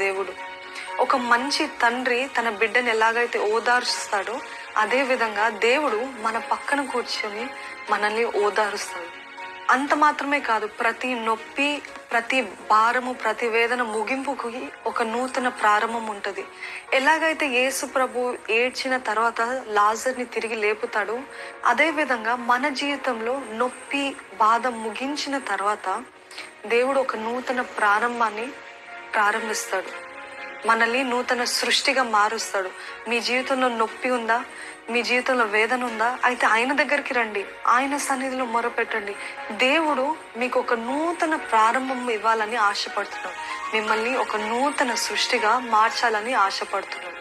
దేవుడు ఒక మంచి తండ్రి తన బిడ్డని ఎలాగైతే ఓదారుస్తాడో అదే విధంగా దేవుడు మన పక్కన కూర్చొని మనల్ని ఓదారుస్తాడు అంత మాత్రమే కాదు ప్రతి నొప్పి ప్రతి భారము ప్రతి వేదన ముగింపుకి ఒక నూతన ప్రారంభం ఉంటుంది ఎలాగైతే యేసు ప్రభు ఏడ్చిన తర్వాత లాజర్ని తిరిగి లేపుతాడో అదే విధంగా మన జీవితంలో నొప్పి బాధ ముగించిన తర్వాత దేవుడు ఒక నూతన ప్రారంభాన్ని ప్రారంభిస్తాడు మనల్ని నూతన సృష్టిగా మారుస్తాడు మీ జీవితంలో నొప్పి ఉందా మీ జీవితంలో వేదన ఉందా అయితే ఆయన దగ్గరికి రండి ఆయన సన్నిధిలో మొరపెట్టండి దేవుడు మీకు ఒక నూతన ప్రారంభం ఇవ్వాలని ఆశపడుతున్నాడు మిమ్మల్ని ఒక నూతన సృష్టిగా మార్చాలని ఆశపడుతున్నాడు